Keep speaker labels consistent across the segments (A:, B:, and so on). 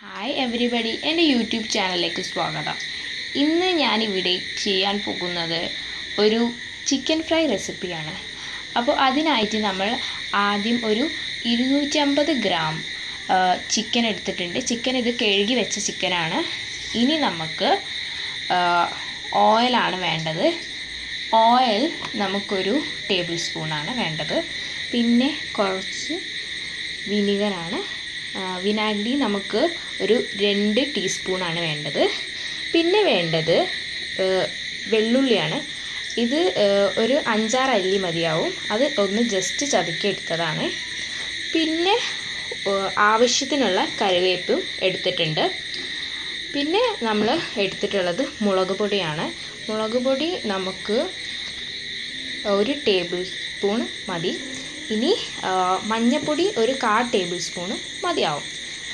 A: hi everybody എൻ്റെ YouTube ചാനലിലേക്ക് സ്വാഗതം ഇന്ന് ഞാനിവിടെ ചെയ്യാൻ പോകുന്നത് ഒരു ചിക്കൻ ഫ്രൈ റെസിപ്പിയാണ് അപ്പോൾ അതിനായിട്ട് നമ്മൾ ആദ്യം ഒരു ഇരുന്നൂറ്റമ്പത് ഗ്രാം ചിക്കൻ എടുത്തിട്ടുണ്ട് ചിക്കൻ ഇത് കഴുകി വെച്ച ചിക്കനാണ് ഇനി നമുക്ക് ഓയിലാണ് വേണ്ടത് ഓയിൽ നമുക്കൊരു ടേബിൾ സ്പൂണാണ് വേണ്ടത് പിന്നെ കുറച്ച് വിനിഗറാണ് വിനാഗിരി നമുക്ക് ഒരു രണ്ട് ടീസ്പൂണാണ് വേണ്ടത് പിന്നെ വേണ്ടത് വെള്ളുള്ളിയാണ് ഇത് ഒരു അഞ്ചാറ് അല്ലി മതിയാവും അത് ഒന്ന് ജസ്റ്റ് ചതുക്കി എടുത്തതാണ് പിന്നെ ആവശ്യത്തിനുള്ള കറിവേപ്പും എടുത്തിട്ടുണ്ട് പിന്നെ നമ്മൾ എടുത്തിട്ടുള്ളത് മുളക് പൊടിയാണ് മുളക് പൊടി നമുക്ക് ഒരു ടേബിൾ സ്പൂൺ മതി ഇനി മഞ്ഞൾപ്പൊടി ഒരു കാ ടേബിൾ സ്പൂണ് മതിയാവും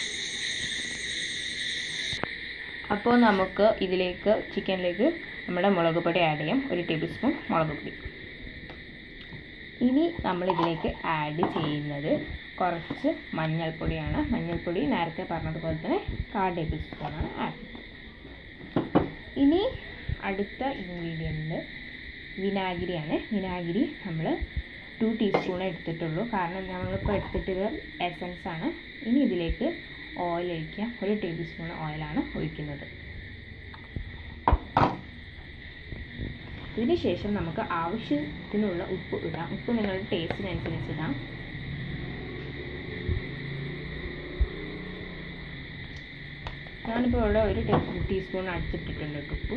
A: അപ്പോൾ നമുക്ക് ഇതിലേക്ക് ചിക്കനിലേക്ക് നമ്മുടെ മുളക് പൊടി ആഡ് ചെയ്യാം ഒരു ടേബിൾ സ്പൂൺ മുളക് പൊടി ഇനി നമ്മൾ ഇതിലേക്ക് ആഡ് ചെയ്യുന്നത് കുറച്ച് മഞ്ഞൾപ്പൊടിയാണ് മഞ്ഞൾപ്പൊടി നേരത്തെ പറഞ്ഞതുപോലെ തന്നെ കാ ടേബിൾ സ്പൂണാണ് ആഡ് ഇനി അടുത്ത ഇൻഗ്രീഡിയൻറ്റ് വിനാഗിരിയാണ് വിനാഗിരി നമ്മൾ ടു ടീസ്പൂൺ എടുത്തിട്ടുള്ളൂ കാരണം നമ്മളിപ്പോൾ എടുത്തിട്ടത് എസൻസ് ആണ് ഇനി ഇതിലേക്ക് ഓയിൽ ഒഴിക്കാം ഒരു ടേബിൾ സ്പൂൺ ഓയിലാണ് ഒഴിക്കുന്നത് ഇതിന് ശേഷം നമുക്ക് ആവശ്യത്തിനുള്ള ഉപ്പ് ഇടാം ഉപ്പ് നിങ്ങളുടെ ടേസ്റ്റിനനുസരിച്ച് ഇടാം ഞാനിപ്പോൾ ഇവിടെ ഒരു ടീസ്പൂൺ അടിച്ചിട്ടിട്ടുണ്ട് ഉപ്പ്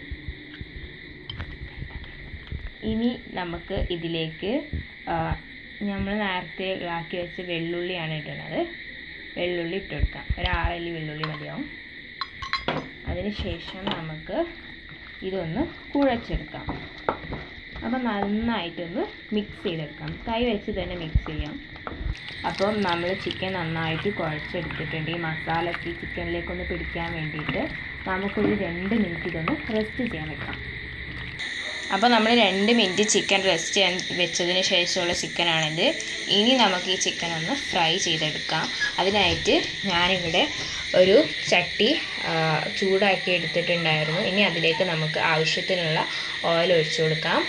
A: ഇനി നമുക്ക് ഇതിലേക്ക് നമ്മൾ നേരത്തെ ആക്കി വെച്ച വെള്ളുള്ളിയാണ് ഇടുന്നത് വെള്ളുള്ളി ഇട്ടെടുക്കാം ഒരു ആറല്ലി വെള്ളുള്ളി മതിയാവും അതിനുശേഷം നമുക്ക് ഇതൊന്ന് കുഴച്ചെടുക്കാം അപ്പം നന്നായിട്ടൊന്ന് മിക്സ് ചെയ്തെടുക്കാം കൈ വെച്ച് തന്നെ മിക്സ് ചെയ്യാം അപ്പം നമ്മൾ ചിക്കൻ നന്നായിട്ട് കുഴച്ചെടുത്തിട്ടുണ്ട് ഈ മസാലയ്ക്ക് ചിക്കനിലേക്കൊന്ന് പിടിക്കാൻ വേണ്ടിയിട്ട് നമുക്കൊരു രണ്ട് മിനിറ്റ് ഇതൊന്ന് റെസ്റ്റ് ചെയ്യാൻ വെക്കാം അപ്പോൾ നമ്മൾ രണ്ട് മിനിറ്റ് ചിക്കൻ റെസ്റ്റ് ചെയ്യാൻ വെച്ചതിന് ശേഷമുള്ള ചിക്കനാണിത് ഇനി നമുക്ക് ഈ ചിക്കൻ ഒന്ന് ഫ്രൈ ചെയ്തെടുക്കാം അതിനായിട്ട് ഞാനിവിടെ ഒരു ചട്ടി ചൂടാക്കി എടുത്തിട്ടുണ്ടായിരുന്നു ഇനി അതിലേക്ക് നമുക്ക് ആവശ്യത്തിനുള്ള ഓയിൽ ഒഴിച്ചു കൊടുക്കാം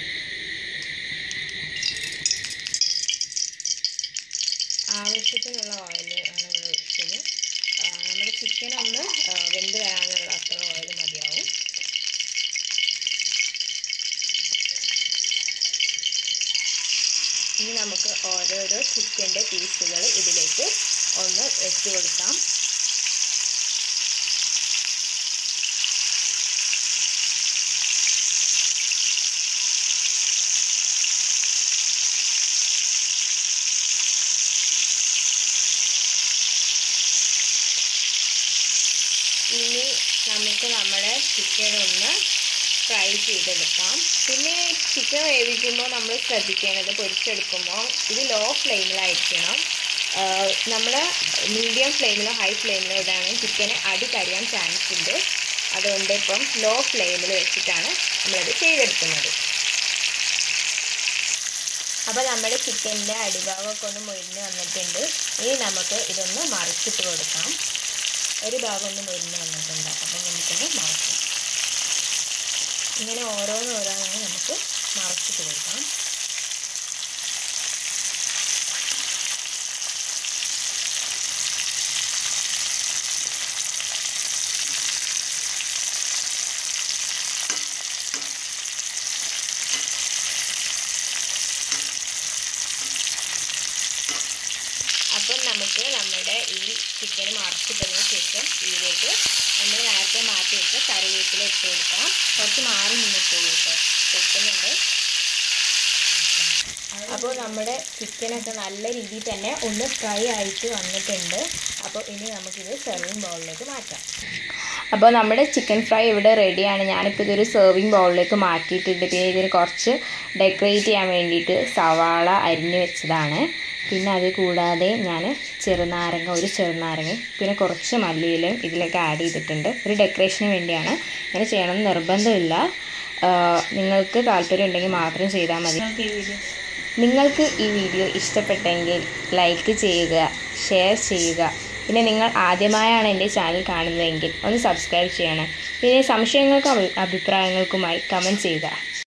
A: ആവശ്യത്തിനുള്ള ഓയിൽ ആണ് ഇവിടെ ഒഴിച്ചത് നമ്മുടെ ചിക്കൻ ഒന്ന് വെന്ത് വരാനുള്ള അത്ര ഓയിൽ മതിയാവും ഇനി നമുക്ക് ഓരോരോ ചിക്കൻ്റെ പീസുകൾ ഇതിലേക്ക് ഒന്ന് വെച്ച് കൊടുക്കാം ഇനി നമുക്ക് നമ്മുടെ ചിക്കൻ ഒന്ന് ഫ്രൈ ചെയ്തെടുക്കാം പിന്നെ ചിക്കൻ വേവിക്കുമ്പോൾ നമ്മൾ ശ്രദ്ധിക്കേണ്ടത് പൊരിച്ചെടുക്കുമ്പോൾ ഇത് ലോ ഫ്ലെയിമിലായിരിക്കണം നമ്മൾ മീഡിയം ഫ്ലെയിമിലോ ഹൈ ഫ്ലെയിമിലോ ഇടാണ് ചിക്കന് അടി കരിയാൻ ചാൻസ് ഉണ്ട് അതുകൊണ്ട് ഇപ്പം ലോ ഫ്ലെയിമിൽ വെച്ചിട്ടാണ് നമ്മളത് ചെയ്തെടുക്കുന്നത് അപ്പോൾ നമ്മുടെ ചിക്കൻ്റെ അടിഭാഗമൊക്കെ ഒന്ന് മൊരിഞ്ഞ് വന്നിട്ടുണ്ട് ഇനി നമുക്ക് ഇതൊന്ന് മറിച്ചിട്ട് കൊടുക്കാം ഒരു ഭാഗം ഒന്ന് മൊരിഞ്ഞ് വന്നിട്ടുണ്ട് അപ്പം നമുക്കൊന്ന് മറക്കാം ഇങ്ങനെ ഓരോന്നോരോന്നായി നമുക്ക് മറച്ചിട്ട് കൊടുക്കാം അപ്പം നമുക്ക് നമ്മുടെ ഈ ചിക്കൻ മറച്ചിട്ടതിന് ശേഷം ഇതിലേക്ക് നമ്മൾ നേരത്തെ മാറ്റി വെച്ച കറിവേപ്പില ഇട്ട് കൊടുക്കാം കുറച്ച് മാറി നിന്നിട്ടുള്ളൂ കേട്ടോ വെക്കുന്നുണ്ട് അപ്പോൾ നമ്മുടെ ചിക്കനൊക്കെ നല്ല രീതിയിൽ തന്നെ ഒന്ന് ഫ്രൈ ആയിട്ട് വന്നിട്ടുണ്ട് അപ്പോൾ ഇനി നമുക്കിത് സെർവിങ് ബൗളിലേക്ക് മാറ്റാം അപ്പോൾ നമ്മുടെ ചിക്കൻ ഫ്രൈ ഇവിടെ റെഡിയാണ് ഞാനിപ്പോൾ ഇതൊരു സെർവിങ് ബൗളിലേക്ക് മാറ്റിയിട്ടുണ്ട് പിന്നെ ഇതിന് കുറച്ച് ഡെക്കറേറ്റ് ചെയ്യാൻ വേണ്ടിയിട്ട് സവാള അരിഞ്ഞു വെച്ചതാണ് പിന്നെ അത് കൂടാതെ ഞാൻ ചെറുനാരങ്ങ ഒരു ചെറുനാരങ്ങ പിന്നെ കുറച്ച് മല്ലിയിലും ഇതിലേക്ക് ആഡ് ചെയ്തിട്ടുണ്ട് ഒരു ഡെക്കറേഷന് വേണ്ടിയാണ് ഇങ്ങനെ ചെയ്യണമെന്ന് നിർബന്ധമില്ല നിങ്ങൾക്ക് താല്പര്യം ഉണ്ടെങ്കിൽ മാത്രം ചെയ്താൽ മതി നിങ്ങൾക്ക് ഈ വീഡിയോ ഇഷ്ടപ്പെട്ടെങ്കിൽ ലൈക്ക് ചെയ്യുക ഷെയർ ചെയ്യുക പിന്നെ നിങ്ങൾ ആദ്യമായാണ് എൻ്റെ ചാനൽ കാണുന്നതെങ്കിൽ ഒന്ന് സബ്സ്ക്രൈബ് ചെയ്യണേ പിന്നെ സംശയങ്ങൾക്കും അഭി- അഭിപ്രായങ്ങൾക്കുമായി കമൻറ്റ് ചെയ്യുക